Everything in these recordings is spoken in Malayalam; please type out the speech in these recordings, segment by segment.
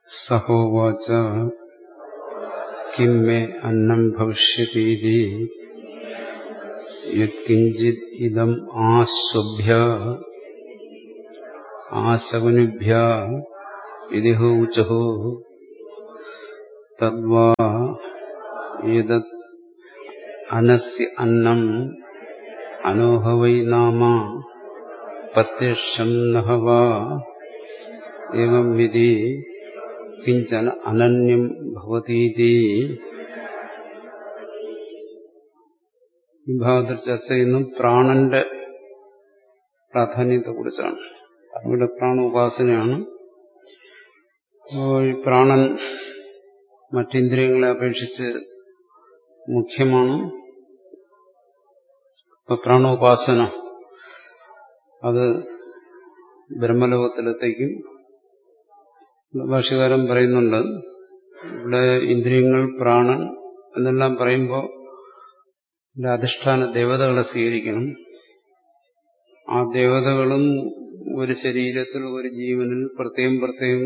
സഹോവാച കിം മേ അന്നം ഭവിഷ്യതീതി യത്കിഞ്ചിത് ഇതം ആശ്വഭ്യ ആശവനുഭ്യ ഇതിഹൂചഹോ തദ്വാ ഏതത് അനസ്യ അന്നം അനോഹ വൈ നാമ പ്രത്യക്ഷം നഹ വാ ഏവം വിധി കിഞ്ചന അനന്യം ഭവതീതി വിഭാഗത്തിൽ ചർച്ച ചെയ്യുന്നു പ്രാണന്റെ പ്രാധാന്യത്തെ കുറിച്ചാണ് ഇവിടെ പ്രാണ ഉപാസനയാണ് ഈ പ്രാണൻ മറ്റിന്ദ്രിയങ്ങളെ അപേക്ഷിച്ച് മുഖ്യമാണ് ഇപ്പൊ പ്രാണോപാസന അത് ബ്രഹ്മലോകത്തിലെത്തേക്കും ഭാഷകാരൻ പറയുന്നുണ്ട് ഇവിടെ ഇന്ദ്രിയങ്ങൾ പ്രാണൻ എന്നെല്ലാം പറയുമ്പോൾ ഇതിന്റെ അധിഷ്ഠാന ദേവതകളെ സ്വീകരിക്കണം ആ ദേവതകളും ഒരു ശരീരത്തിൽ ഒരു ജീവനിൽ പ്രത്യേകം പ്രത്യേകം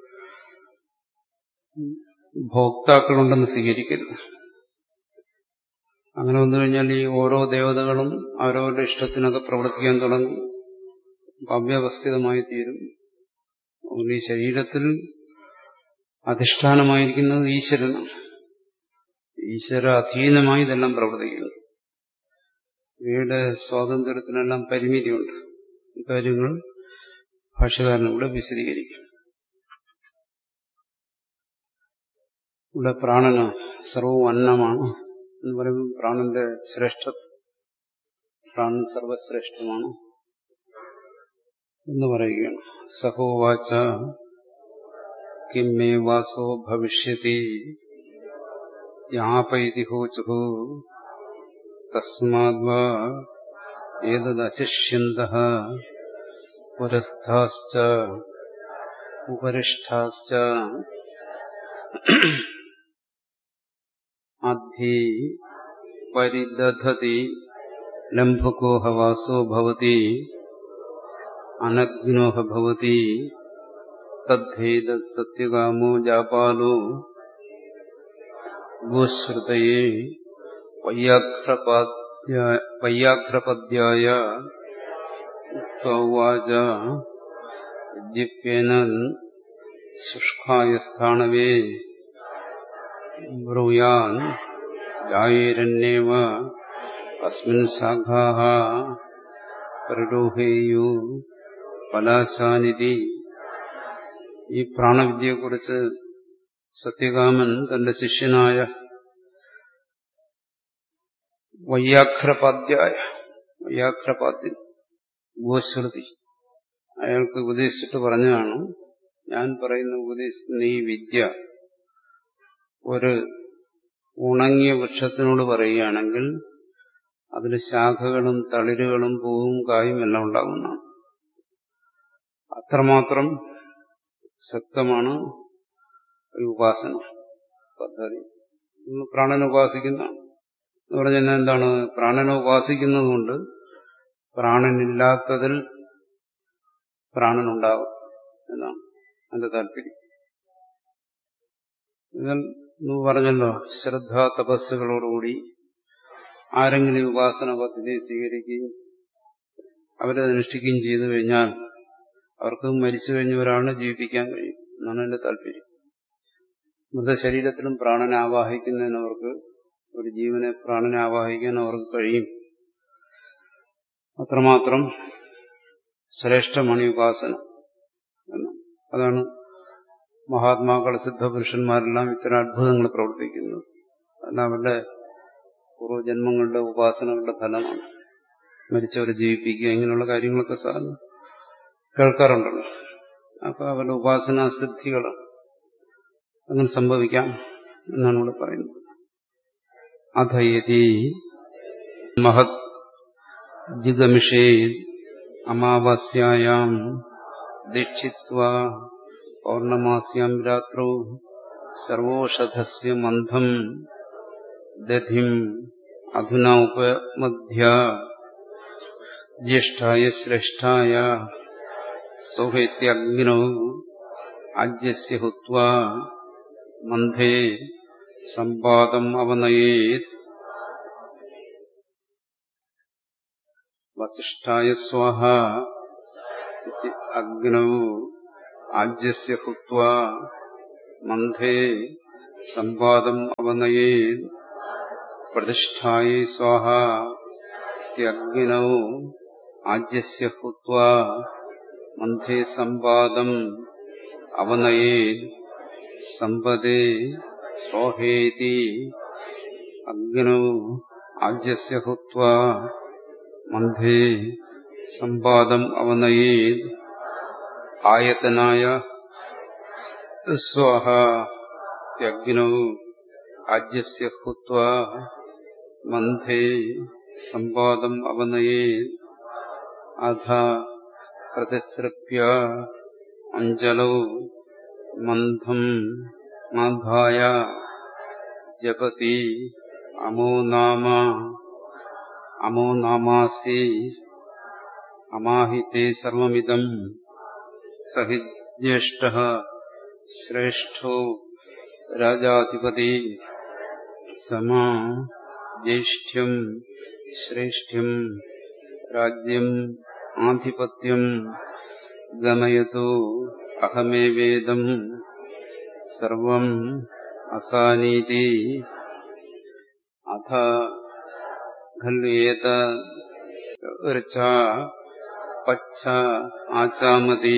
ഭോക്താക്കളുണ്ടെന്ന് സ്വീകരിക്കരുത് അങ്ങനെ വന്നു കഴിഞ്ഞാൽ ഈ ഓരോ ദേവതകളും അവരവരുടെ ഇഷ്ടത്തിനൊക്കെ പ്രവർത്തിക്കാൻ തുടങ്ങും അവ്യവസ്ഥിതമായി തീരും അതുകൊണ്ട് ഈ ശരീരത്തിൽ അധിഷ്ഠാനമായിരിക്കുന്നത് ഈശ്വരനാണ് ഈശ്വര അധീനമായി ഇതെല്ലാം പ്രവർത്തിക്കുന്നു ഇവയുടെ സ്വാതന്ത്ര്യത്തിനെല്ലാം പരിമിതിയുണ്ട് ഇക്കാര്യങ്ങൾ ഭാഷകാരനിവിടെ വിശദീകരിക്കും ഇവിടെ പ്രാണന് സർവവും അന്നമാണ് എന്ന് പറയുമ്പോൾ പ്രാണന്റെ ശ്രേഷ്ഠ പ്രാണൻ സർവശ്രേഷ്ഠമാണ് എന്ന് പറയുകയാണ് സഹോവാച കിം മേ വാസോ ഭവിഷ്യതി യാപൈതിഹോചുഹു തസ്മാദ്വാ ഏതദശിഷ്യന്തഃ പുരസ്ഥാശ്ച ഉപരിഷ്ഠാശ്ച അദ്ധി പരിദധതി ലംഭുകോ ഹവാസോ ഭവതി അനഗ്നോ ഭവതി തദ്ധേത സത്യകാമോ ജാപാലോ ഗോശ്രുതയെ വയ്യാഘ്രപദ്യായ ഉവാച ദ്യപ്യേന ശുഷ്കായ സ്ഥാണവേ ബ്രൂയാൻ ജായേരണ്യേവ അസ്മിൻ ശാഖാः പരിരോഹേയു പലാശാനിധി ഈ പ്രാണവിദ്യയെക്കുറിച്ച് സത്യകാമൻ തന്റെ ശിഷ്യനായ വയ്യാഘ്രപാദ്യായ വയ്യാഘ്രപാദ്യൻ ഗോശ്രുതി അയാൾക്ക് ഉപദേശിച്ചിട്ട് പറഞ്ഞതാണ് ഞാൻ പറയുന്ന ഉപദേശിക്കുന്ന ഈ വിദ്യ ഒരു ഉണങ്ങിയ വൃക്ഷത്തിനോട് പറയുകയാണെങ്കിൽ അതിൽ ശാഖകളും തളിരുകളും പൂവും കായും എല്ലാം ഉണ്ടാകുന്നതാണ് അത്രമാത്രം ശക്തമാണ് ഒരു ഉപാസന പദ്ധതി പ്രാണനെ ഉപാസിക്കുന്നതാണ് എന്ന് പറഞ്ഞാൽ എന്താണ് പ്രാണനെ ഉപാസിക്കുന്നത് കൊണ്ട് പ്രാണനില്ലാത്തതിൽ പ്രാണനുണ്ടാകും എന്നാണ് എന്റെ താല്പര്യം നിങ്ങൾ പറഞ്ഞല്ലോ ശ്രദ്ധ തപസ്സുകളോടുകൂടി ആരെങ്കിലും ഉപാസന പദ്ധതി സ്വീകരിക്കുകയും അവരെ അനുഷ്ഠിക്കുകയും ചെയ്തു കഴിഞ്ഞാൽ അവർക്ക് മരിച്ചു കഴിഞ്ഞവരാണ് ജീവിപ്പിക്കാൻ കഴിയും എന്നാണ് എന്റെ താല്പര്യം മൃതശരീരത്തിലും പ്രാണനെ ആവാഹിക്കുന്നതിന് അവർക്ക് ഒരു ജീവനെ പ്രാണനെ ആവാഹിക്കാൻ അവർക്ക് കഴിയും അത്രമാത്രം ശ്രേഷ്ഠമാണ് ഈ ഉപാസന അതാണ് മഹാത്മാക്കൾ സിദ്ധപുരുഷന്മാരെല്ലാം ഇത്തരം അത്ഭുതങ്ങൾ പ്രവർത്തിക്കുന്നത് അത് അവരുടെ പൂർവ്വജന്മങ്ങളുടെ ഉപാസനകളുടെ ഫലമാണ് മരിച്ചവരെ ജീവിപ്പിക്കുക ഇങ്ങനെയുള്ള കാര്യങ്ങളൊക്കെ സാധാരണ കേൾക്കാറുണ്ടല്ലോ അപ്പൊ അവരുടെ ഉപാസനാ സിദ്ധികൾ അങ്ങനെ സംഭവിക്കാം എന്നാണ് ഇവിടെ പറയുന്നത് അധയതി മഹത് ജിഗമിഷേ അമാവാസ്യായാം ദീക്ഷിത്വ പൗർണമാസ്യാം രാത്രौ സർവോഷധസ്യ മന്ധം ദധിം അധുന ഉപമധ്യ ജ്യേഷ്ഠായ ശ്രേഷ്ഠായ സൗഹേത്യഗ്നോ ആജ്യസ്യ ഹുത്വാ മന്ധേ സമ്പാദം അവനയേത് വസിഷ്ഠായ സ്വാഹ ഇതി അഗ്നൗ ആജ്യസ്യ ഹുത്വാ മന്ധേ സമ്പാദം അവനയേത് പ്രതിഷ്ഠായ സ്വാഹ ഇതി അഗ്നൗ ആജ്യസ്യ ഹുത്വാ മന്ധേ സമ്പാദം അവനയേത് സമ്പദേ സ്വാഹേതി അഗ്നൗ ആജ്യസ്യ ഹുത്വാ മന്ധേ സമ്പാദം അവനയേത് ആയതനായ സ്വാഹ യജ്ഞൗ ആജ്യസ്യ ഹുത്വാ മന്ധേ സമ്പാദം അവനയേത് അധ പ്രതിസൃപ്യ അഞ്ജലൗ മന്ധം ആധായ ജപതി അമോ നാമ അമോ നാമാസി അമാഹിതേ സർവമിദം സഹി ജ്യേഷ്ഠ ശ്രേഷ്ഠോ രാജാധിപതി സമാ ജ്യേഷ്ഠ്യം ശ്രേഷ്ഠ്യം രാജ്യം ആധിപത്യം ഗമയതു അഹമേവേദം സർവം അസാനീതി അഥ ഖലു ഏതർച്ച പച്ഛ ആചാമതി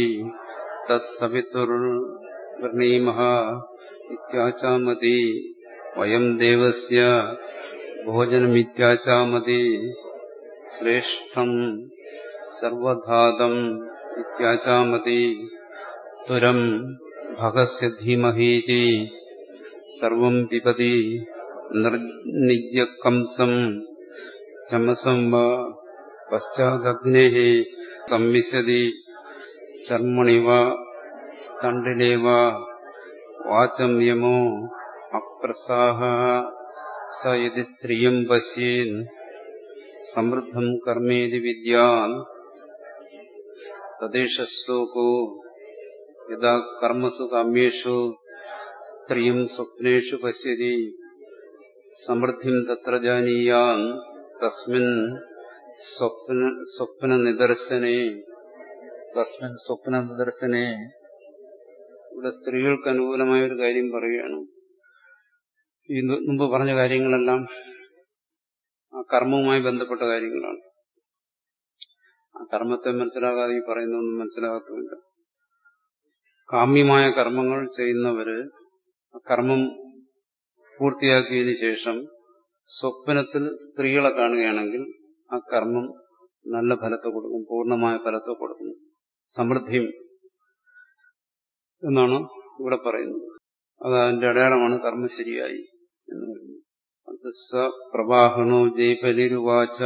തത്സവിതുർവ്രണീമഃ ഇത്യാചാമതി വയം ദേവസ്യ ഭോജനമിത്യാചാമതി ശ്രേഷ്ഠം സർവധാതം ഇത്യാചാമതി തുരം ഭഗസ്യ ധീമഹീതി സർവം പിബതി നിർനിജ്യകംസം ചമസം വ പശ്ചാദഗ്നേ സംവിശതി ചർമ്മണി വ തണ്ടിലേ വ വാചം യമോ അപ്രസാഹ സ യതി സ്ത്രിയം പശ്യേൻ സമൃദ്ധം കർമ്മേതി വിദ്യാൻ തദ്ദേശ ശ്ലോകോ യഥാ കർമ്മസു കാമ്യേഷു സ്ത്രീയും സ്വപ്നേഷു പശ്യതി സമൃദ്ധിം തത്ര ജാനീയാൻ തസ്മിൻ സ്വപ്ന സ്വപ്ന നിദർശനെ തസ്മിൻ സ്വപ്ന നിദർശനെ ഇവിടെ സ്ത്രീകൾക്ക് അനുകൂലമായ ഒരു കാര്യം പറയുകയാണ് ഈ മുമ്പ് പറഞ്ഞ കാര്യങ്ങളെല്ലാം ആ കർമ്മവുമായി ബന്ധപ്പെട്ട കാര്യങ്ങളാണ് ആ കർമ്മത്തെ മനസ്സിലാകാതെ ഈ പറയുന്നൊന്നും മനസ്സിലാകത്തുമില്ല കാമ്യമായ കർമ്മങ്ങൾ ചെയ്യുന്നവര് കർമ്മം പൂർത്തിയാക്കിയതിനു ശേഷം സ്വപ്നത്തിൽ സ്ത്രീകളെ കാണുകയാണെങ്കിൽ ആ കർമ്മം നല്ല ഫലത്തെ കൊടുക്കും പൂർണ്ണമായ ഫലത്തെ കൊടുക്കും സമൃദ്ധിയും എന്നാണ് ഇവിടെ പറയുന്നത് അത് അതിന്റെ അടയാളമാണ് കർമ്മം ശരിയായി എന്ന് പറയുന്നത് അത് സ പ്രവാഹണോ ജയ്പലിരുവാച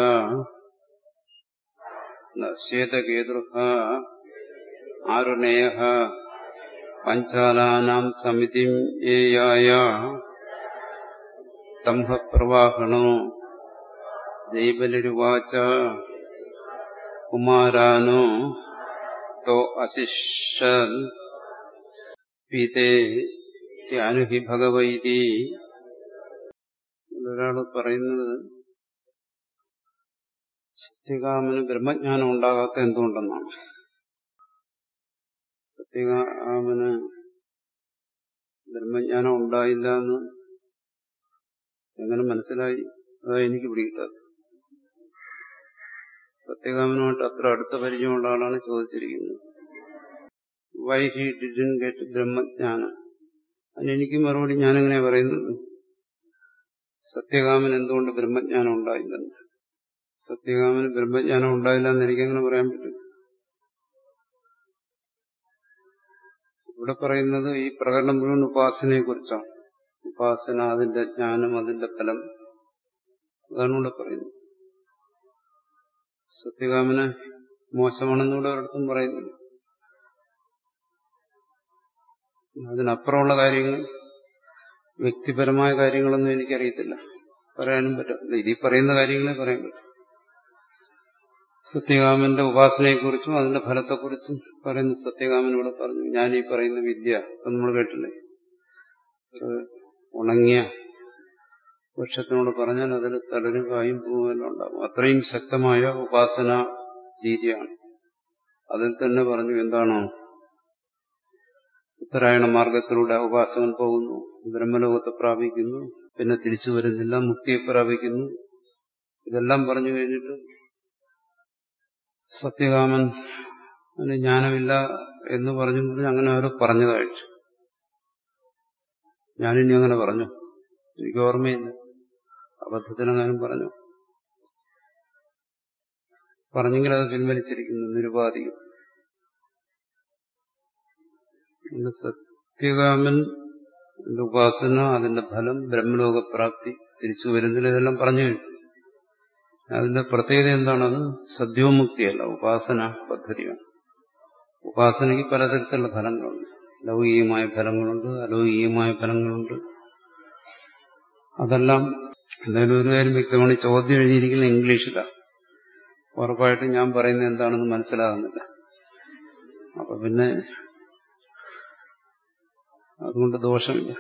ശ്വേതകേതുർഹ ആരുണേയ പഞ്ചാലാനാം സമിതിം ഏയായ സ്തംഭപ്രവാഹണോ ജൈബലിരുവാച കുമാരാനോ തോ അശിഷൻ പീതേ അനുഹി ഭഗവൈതി ഒരാൾ പറയുന്നത് സത്യകാമന് ബ്രഹ്മജ്ഞാനം ഉണ്ടാകാത്ത എന്തുകൊണ്ടെന്നാണ് സത്യകാമന് ബ്രഹ്മജ്ഞാനം ഉണ്ടായില്ല എന്ന് എങ്ങനെ മനസ്സിലായി അതാ എനിക്ക് പിടികിട്ടാത്ത സത്യകാമനുമായിട്ട് അത്ര അടുത്ത പരിചയമുള്ള ആളാണ് ചോദിച്ചിരിക്കുന്നത് വൈ ഹി ഡിഡൻ ഗെറ്റ് ബ്രഹ്മജ്ഞാനം അതിനെനിക്ക് മറുപടി ഞാനെങ്ങനെ പറയുന്നത് സത്യകാമൻ എന്തുകൊണ്ട് ബ്രഹ്മജ്ഞാനം ഉണ്ടായില്ലെന്ന് സത്യകാമന് ബ്രഹ്മജ്ഞാനം ഉണ്ടായില്ല എന്ന് എനിക്കെങ്ങനെ പറയാൻ പറ്റും ഇവിടെ പറയുന്നത് ഈ പ്രകടനം മുഴുവൻ ഉപാസനയെ കുറിച്ചാണ് ഉപാസന അതിന്റെ ജ്ഞാനം അതിന്റെ ഫലം അതാണ് ഇവിടെ പറയുന്നത് സത്യകാമന് മോശമാണെന്ന് ഇവിടെ ഒരിടത്തും പറയുന്നില്ല അതിനപ്പുറമുള്ള കാര്യങ്ങൾ വ്യക്തിപരമായ കാര്യങ്ങളൊന്നും എനിക്കറിയത്തില്ല പറയാനും പറ്റില്ല ഇതിൽ പറയുന്ന കാര്യങ്ങളെ പറയാൻ പറ്റും സത്യകാമന്റെ ഉപാസനയെക്കുറിച്ചും അതിന്റെ ഫലത്തെക്കുറിച്ചും പറയുന്ന സത്യകാമൻ ഇവിടെ പറഞ്ഞു ഞാൻ ഈ പറയുന്ന വിദ്യ ഇപ്പൊ നമ്മൾ കേട്ടില്ലേ ഒരു ഉണങ്ങിയ വൃക്ഷത്തിനോട് പറഞ്ഞാൽ അതിൽ തളരും കായും പൂവെല്ലാം ഉണ്ടാകും അത്രയും ശക്തമായ ഉപാസന രീതിയാണ് അതിൽ തന്നെ പറഞ്ഞു എന്താണോ ഉത്തരായണ മാർഗത്തിലൂടെ ഉപാസകൻ പോകുന്നു ബ്രഹ്മലോകത്തെ പ്രാപിക്കുന്നു പിന്നെ തിരിച്ചു വരുന്നില്ല മുക്തിയെ പ്രാപിക്കുന്നു ഇതെല്ലാം പറഞ്ഞു കഴിഞ്ഞിട്ട് സത്യകാമൻ അതിന് ജ്ഞാനമില്ല എന്ന് പറഞ്ഞു പറഞ്ഞ് അങ്ങനെ അവർ പറഞ്ഞതായിട്ട് ഞാനിനി അങ്ങനെ പറഞ്ഞു എനിക്ക് ഓർമ്മയില്ല അബദ്ധത്തിനെങ്ങാനും പറഞ്ഞു പറഞ്ഞെങ്കിൽ അത് പിൻവലിച്ചിരിക്കുന്നു നിരുപാധികം സത്യകാമൻ ഉപാസന അതിന്റെ ഫലം ബ്രഹ്മലോകപ്രാപ്തി തിരിച്ചു വരുന്നില്ല ഇതെല്ലാം പറഞ്ഞു കഴിഞ്ഞു അതിന്റെ പ്രത്യേകത എന്താണത് സദ്യോമുക്തിയല്ല ഉപാസന പദ്ധതിയാണ് ഉപാസനയ്ക്ക് പലതരത്തിലുള്ള ഫലങ്ങളുണ്ട് ലൗകികമായ ഫലങ്ങളുണ്ട് അലൗകികമായ ഫലങ്ങളുണ്ട് അതെല്ലാം എന്തായാലും ഒരു കാര്യം വ്യക്തമാണ് ചോദ്യം എഴുതിയിരിക്കുന്ന ഇംഗ്ലീഷിലാണ് ഉറപ്പായിട്ടും ഞാൻ പറയുന്നത് എന്താണെന്ന് മനസ്സിലാകുന്നില്ല അപ്പൊ പിന്നെ അതുകൊണ്ട് ദോഷമില്ല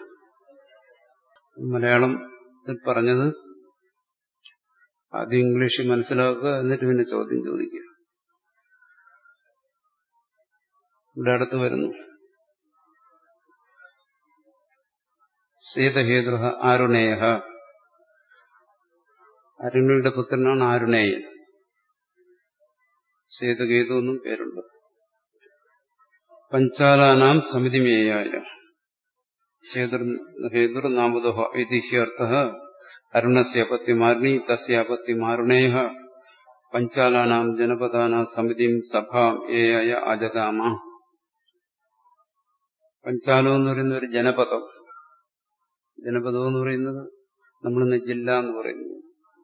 മലയാളത്തിൽ പറഞ്ഞത് ആദ്യം ഇംഗ്ലീഷിൽ മനസ്സിലാക്കുക എന്നിട്ട് പിന്നെ ചോദ്യം ചോദിക്കുക ഇവിടെ അടുത്ത് വരുന്നു സീതഹേതു ആരുണേയ അരുണിയുടെ പുത്രനാണ് ആരുണേയൻ സേതുകേതു എന്നും പേരുണ്ട് പഞ്ചാലാനാം സമിതിമേയായ ഹേതുർ നാമദോ ഐതിഹ്യർത്ഥ അരുണസ്യപത്യമാരുണി തസ്യാപത്യമാരുണേയ പഞ്ചാലാനാം ജനപദാനാം സമിതിം സഭാം ഏയായ അജഗാമ പഞ്ചാലം എന്ന് പറയുന്ന ഒരു ജനപദം ജനപദം എന്ന് പറയുന്നത് നമ്മളിന്ന് ജില്ല എന്ന് പറയുന്നത്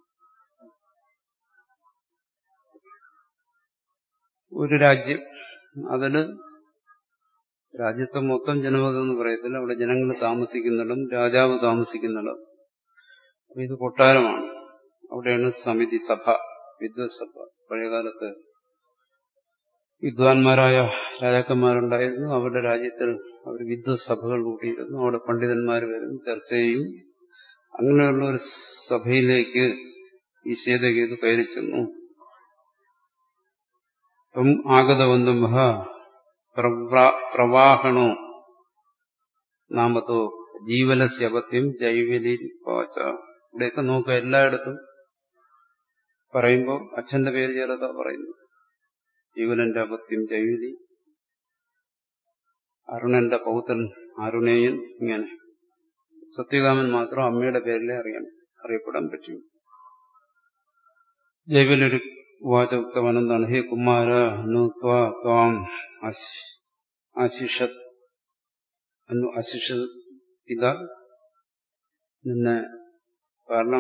ഒരു രാജ്യം അതിന് രാജ്യത്തെ മൊത്തം ജനപദം എന്ന് പറയത്തില്ല അവിടെ ജനങ്ങൾ താമസിക്കുന്നിടം രാജാവ് താമസിക്കുന്നിടം അപ്പൊ ഇത് കൊട്ടാരമാണ് അവിടെയാണ് സമിതി സഭ വിദ്വത്സഭ പഴയകാലത്ത് വിദ്വാൻമാരായ രാജാക്കന്മാരുണ്ടായിരുന്നു അവരുടെ രാജ്യത്തിൽ അവർ വിദ്വത്സഭകൾ കൂട്ടിയിരുന്നു അവിടെ പണ്ഡിതന്മാർ വരും ചർച്ച ചെയ്യും അങ്ങനെയുള്ള ഒരു സഭയിലേക്ക് ഈ ശേതകേതു കയറി ചെന്നു അപ്പം ആഗതവന്തം പ്രവാഹണോ നാമത്തോ ജീവലസ്യപത്യം ജൈവലി വാച ഇവിടെയൊക്കെ നോക്കുക എല്ലായിടത്തും പറയുമ്പോൾ അച്ഛന്റെ പേര് ചേർത്താ പറയുന്നു ജീവനന്റെ അപത്യം ജൈവലി അരുണന്റെ പൗത്രൻ അരുണേയൻ ഇങ്ങനെ സത്യകാമൻ മാത്രം അമ്മയുടെ പേരിലെ അറിയാൻ അറിയപ്പെടാൻ പറ്റും ജൈവലൊരു വാചോക്തം എന്താണ് ഹേ കുമാര നു ത്വാം ആശിഷത് അന്നു അശിഷത് ഇത നിന്നെ കാരണം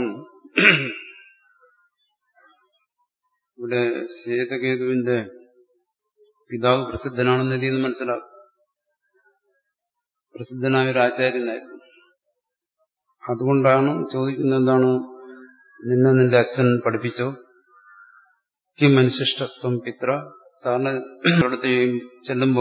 ഇവിടെ ശ്വേതകേതുവിന്റെ പിതാവ് പ്രസിദ്ധനാണെന്ന് ഇതിന്ന് മനസ്സിലാക്കും പ്രസിദ്ധനായ ഒരു ആചാര്യനായിരുന്നു അതുകൊണ്ടാണ് ചോദിക്കുന്നത് എന്താണ് നിന്നെ നിന്റെ അച്ഛൻ പഠിപ്പിച്ചോ കിം അനുശിഷ്ടസ്വം പിത്ര സാറിന് അവിടുത്തെ ചെല്ലുമ്പോ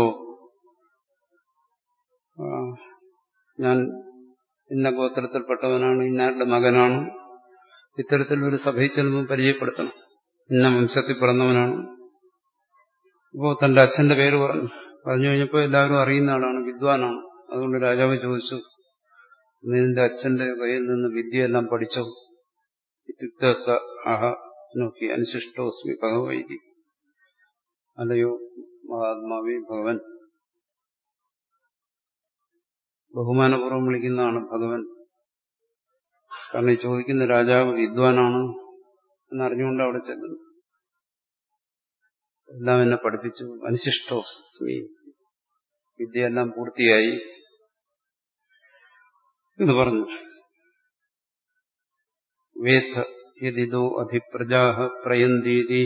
ഞാൻ ഇന്ന ഗോത്രത്തിൽപ്പെട്ടവനാണ് ഇന്നാരുടെ മകനാണ് ഇത്തരത്തിലൊരു സഭയിൽ ചെല്ലുമ്പോൾ പരിചയപ്പെടുത്തണം ഇന്ന വംശത്തിൽ പിറന്നവനാണ് ഇപ്പോ തന്റെ അച്ഛന്റെ പേര് പറഞ്ഞു പറഞ്ഞു കഴിഞ്ഞപ്പോൾ എല്ലാവരും അറിയുന്ന ആളാണ് വിദ്വാനാണ് അതുകൊണ്ട് രാജാവ് ചോദിച്ചു നിന്റെ അച്ഛന്റെ കയ്യിൽ നിന്ന് വിദ്യയെല്ലാം പഠിച്ചോ ഇത്യുക്ത അഹ നോക്കി അനുശിഷ്ടോസ്മി ഭഗവൈതി അല്ലയോ മഹാത്മാവി ഭഗവൻ ബഹുമാനപൂർവ്വം വിളിക്കുന്നതാണ് ഭഗവൻ കാരണം ഈ ചോദിക്കുന്ന രാജാവ് വിദ്വാനാണ് എന്നറിഞ്ഞുകൊണ്ട് അവിടെ ചെല്ലുന്നു എല്ലാം എന്നെ പഠിപ്പിച്ചു അനുശിഷ്ടോസ്മി വിദ്യയെല്ലാം പൂർത്തിയായി എന്ന് പറഞ്ഞു വേദ യതിദോ അധിപ്രജാ പ്രയന്തീതി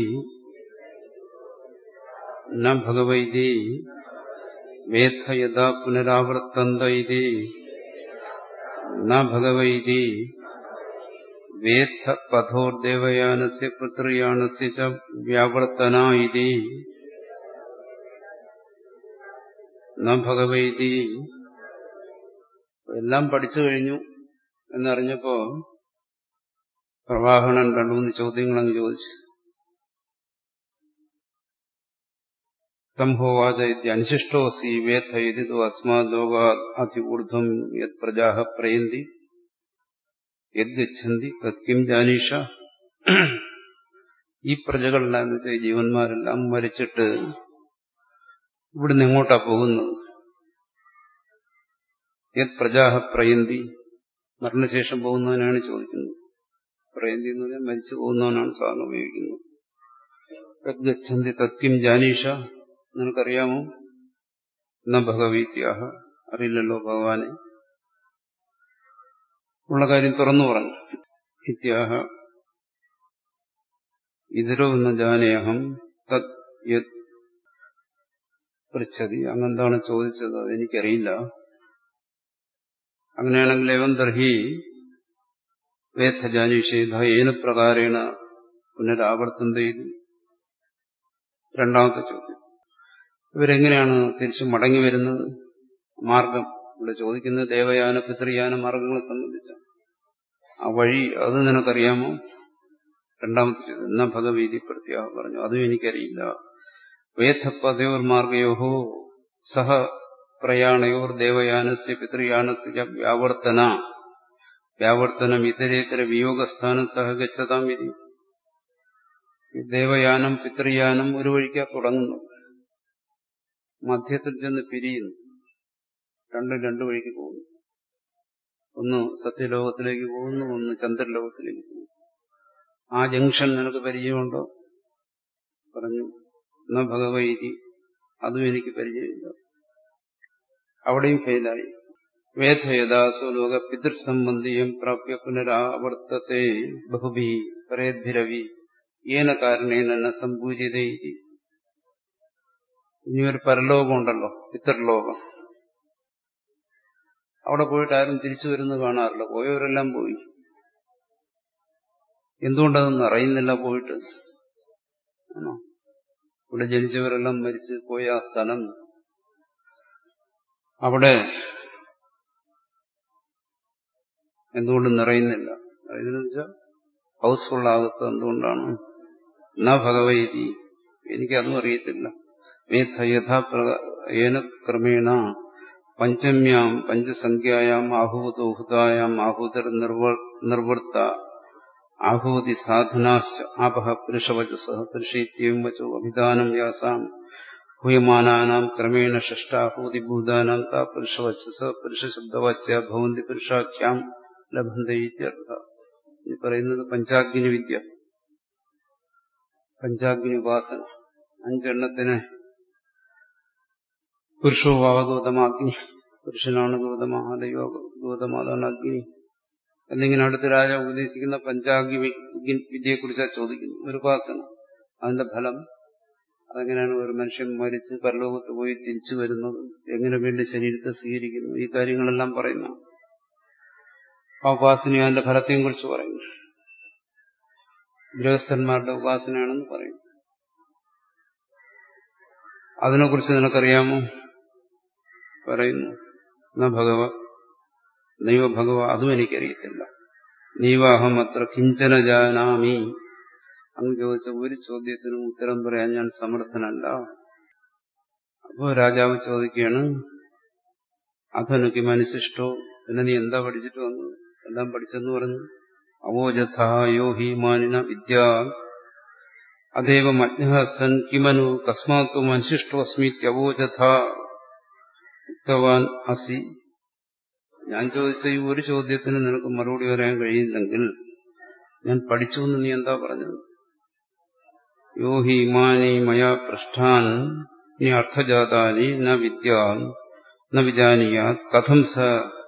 ന ഭഗവൈതി വേദ യഥാ പുനരാവർത്തന്ത ഇതി ന ഭഗവൈതി വേദ പഥോർദേവയാനസ്യ പിതൃയാണസ്യ ച വ്യാവർത്തന ഇതി ന ഭഗവതി എല്ലാം പഠിച്ചു കഴിഞ്ഞു എന്നറിഞ്ഞപ്പോ പ്രവാഹണൻ രണ്ടു മൂന്ന് ചോദ്യങ്ങളങ്ങ് ചോദിച്ചു സംഭോവാച അനുശിഷ്ടോസി വേദ യതിതു അസ്മാലോകാ അതിഊർധ്വം യത് പ്രജാഹ പ്രയന്തി യത് ഗച്ഛന്തി തത്കിം ജാനീഷ ഈ പ്രജകളെല്ലാം എന്ന് വെച്ചാൽ ജീവന്മാരെല്ലാം മരിച്ചിട്ട് ഇവിടുന്ന് എങ്ങോട്ടാ പോകുന്നത് യത് പ്രജാഹ പ്രയന്തി മരണശേഷം പോകുന്നവനാണ് ചോദിക്കുന്നത് പ്രയന്തി എന്ന് പറഞ്ഞാൽ മരിച്ചു പോകുന്നവനാണ് സാധാരണ ഉപയോഗിക്കുന്നത് യത് ഗച്ഛന്തി തത്കിം ജാനീഷ നിനക്കറിയാമോ എന്ന ഭഗവീത്യാഹ അറിയില്ലല്ലോ ഭഗവാനെ ഉള്ള കാര്യം തുറന്നു പറഞ്ഞു ഇത്യാഹ ഇതിരോ എന്ന ജാനേഹം തത് യത് പൃച്ഛതി അങ്ങെന്താണ് ചോദിച്ചത് അതെനിക്കറിയില്ല അങ്ങനെയാണെങ്കിൽ എവം ദർഹി വേദ ജാനീഷേധ ഏന പ്രകാരേണ പുനരാവർത്തം ചെയ്തു രണ്ടാമത്തെ ചോദ്യം ഇവരെങ്ങനെയാണ് തിരിച്ചു മടങ്ങി വരുന്നത് മാർഗം ഇവിടെ ചോദിക്കുന്നത് ദേവയാന പിതൃയാന മാർഗങ്ങളെ സംബന്ധിച്ച ആ വഴി അത് നിനക്കറിയാമോ രണ്ടാമത്തെ ചോദ്യം എന്നാ ഭഗവീതി പ്രത്യാഹ പറഞ്ഞു അതും എനിക്കറിയില്ല വേദപദയോർ മാർഗയോഹോ സഹ പ്രയാണയോർ ദേവയാനസ്യ പിതൃയാനസ്യ വ്യാവർത്തന വ്യാവർത്തനം ഇതരേതര വിയോഗസ്ഥാനം സഹ ഗച്ഛതാം വിധി ദേവയാനം പിതൃയാനം ഒരു വഴിക്കാ തുടങ്ങുന്നു മധ്യത്തിൽ ചെന്ന് പിരിയുന്നു രണ്ടും രണ്ടു വഴിക്ക് പോകുന്നു ഒന്ന് സത്യലോകത്തിലേക്ക് പോകുന്നു ഒന്ന് ചന്ദ്രലോകത്തിലേക്ക് പോകുന്നു ആ ജംഗ്ഷൻ നിനക്ക് പരിചയമുണ്ടോ പറഞ്ഞു എന്നാ ഭഗവൈതി അതും എനിക്ക് പരിചയമില്ല അവിടെയും ഫെയിലായി വേദയദാസോ ലോക പിതൃസംബന്ധിയും പ്രാപ്യ പുനരാവർത്തത്തെ ബഹുഭി പരേദ്ഭിരവി ഏന കാരണേന സംപൂജിത ഇനി ഒരു പരലോകമുണ്ടല്ലോ പിതൃലോകം അവിടെ പോയിട്ട് ആരും തിരിച്ചു വരുന്നത് കാണാറില്ല പോയവരെല്ലാം പോയി എന്തുകൊണ്ടതൊന്നും അറിയുന്നില്ല പോയിട്ട് ആണോ ഇവിടെ ജനിച്ചവരെല്ലാം മരിച്ച് പോയ ആ സ്ഥലം അവിടെ എന്തുകൊണ്ട് നിറയുന്നില്ല നിറയുന്നതെന്ന് വെച്ചാൽ ഹൗസ്ഫുൾ ആകത്ത് എന്തുകൊണ്ടാണ് എന്നാ ഭഗവതി എനിക്കതും അറിയത്തില്ല വേദ യഥാപ്രേണ ക്രമേണ പഞ്ചമ്യാം പഞ്ചസംഖ്യായാം ആഹൂതോഹുതായാം ആഹൂതർ നിർവൃത്ത ആഹൂതി സാധനാശ്ച ആപഹ പുരുഷവചസ പുരുഷേത്യം വചോ അഭിധാനം വ്യാസാം ഹൂയമാനാനാം ക്രമേണ ഷഷ്ടാഹൂതിഭൂതാനാം താ പുരുഷവചസ പുരുഷശബ്ദവച്ച ഭവന്തി പുരുഷാഖ്യാം ലഭന്ത ഇത്യർത്ഥ ഈ പറയുന്നത് പഞ്ചാഗ്നി വിദ്യ പഞ്ചാഗ്നി ഉപാസന അഞ്ചെണ്ണത്തിന് പുരുഷോ വാവഗൗതമാഗ്നി പുരുഷനാണ് ഗൗതമ ദൈവ ഗൗതമ അതാണ് അഗ്നി എന്നിങ്ങനെ അടുത്ത രാജ ഉപദേശിക്കുന്ന പഞ്ചാഗ്നി വിദ്യയെക്കുറിച്ചാണ് ചോദിക്കുന്നത് ഒരു ഉപാസന അതിന്റെ ഫലം അതെങ്ങനെയാണ് ഒരു മനുഷ്യൻ മരിച്ച് പരലോകത്ത് പോയി തിരിച്ചു വരുന്നത് എങ്ങനെ വേണ്ടി ശരീരത്തെ സ്വീകരിക്കുന്നു ഈ കാര്യങ്ങളെല്ലാം പറയുന്നു ആ ഉപാസന അതിന്റെ ഫലത്തെയും കുറിച്ച് പറയുന്നു ഗൃഹസ്ഥന്മാരുടെ ഉപാസനയാണെന്ന് പറയും അതിനെക്കുറിച്ച് നിനക്കറിയാമോ പറയുന്നു എന്നാ ഭഗവ ദൈവ ഭഗവ അതും എനിക്കറിയത്തില്ല നീവാഹം അത്ര കിഞ്ചന ജാനാമി അങ്ങ് ചോദിച്ച ഒരു ചോദ്യത്തിനും ഉത്തരം പറയാൻ ഞാൻ സമർത്ഥനല്ല അപ്പോ രാജാവ് ചോദിക്കുകയാണ് അധനുക്ക് മനസ്സിഷ്ടോ പിന്നെ നീ എന്താ പഠിച്ചിട്ട് വന്നു എല്ലാം പഠിച്ചെന്ന് പറഞ്ഞു അവോജഥായോ ഹി മാനിന വിദ്യ അതേവം അജ്ഞസൻ കിമനു കസ്മാത്തു മനുഷ്യഷ്ടോ അസ്മിത്യവോജഥ ഉക്തവാൻ അസി ഞാൻ ചോദിച്ച ഈ ഒരു ചോദ്യത്തിന് നിനക്ക് മറുപടി പറയാൻ കഴിയില്ലെങ്കിൽ ഞാൻ പഠിച്ചു എന്ന് നീ എന്താ പറഞ്ഞത് യോ ഹി ഇമാനി മയാ പൃഷ്ഠാൻ ഇനി അർത്ഥജാതാനി ന വിദ്യാൻ ന വിജാനീയ കഥം സ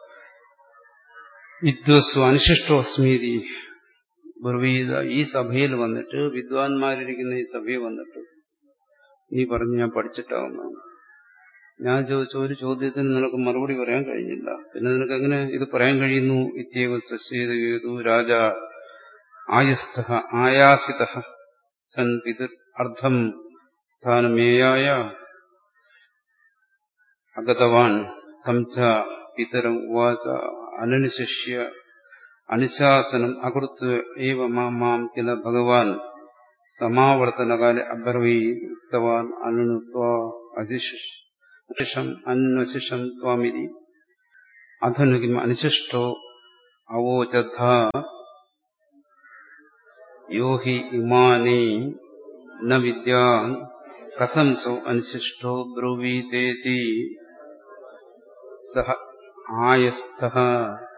വിദ്വസ്വ അനുശിഷ്ടോ അസ്മീതി ബ്രവീത ഈ സഭയിൽ വന്നിട്ട് വിദ്വാൻമാരിരിക്കുന്ന ഈ സഭയിൽ വന്നിട്ട് നീ പറഞ്ഞു ഞാൻ പഠിച്ചിട്ടാവുന്നതാണ് ഞാൻ ചോദിച്ച ഒരു ചോദ്യത്തിന് നിനക്ക് മറുപടി പറയാൻ കഴിഞ്ഞില്ല പിന്നെ നിനക്ക് എങ്ങനെ ഇത് പറയാൻ കഴിയുന്നു ഇത്യവ സസ്യേതു രാജ ആയസ്ഥ ആയാസിത സൻ പിതൃ അർദ്ധം സ്ഥാനമേയായ അഗതവാൻ തം ച പിതരം ഉവാച അനനുശിഷ്യ അനുശാസനം അകൃത്വ ഏവ മാം മാം കില ഭഗവാൻ സമാവർത്തനകാലെ അബ്രവീത്തവാൻ അനുത്വാ അശിഷം അന്വശിഷം ത്വാമിതി അധനു കിം അനുശിഷ്ടോ അവോചഥ യോ ഹി ഇമാനി ന വിദ്യാൻ കഥം സോ അനുശിഷ്ടോ ബ്രുവീതേതി സഹ ആയസ്ഥ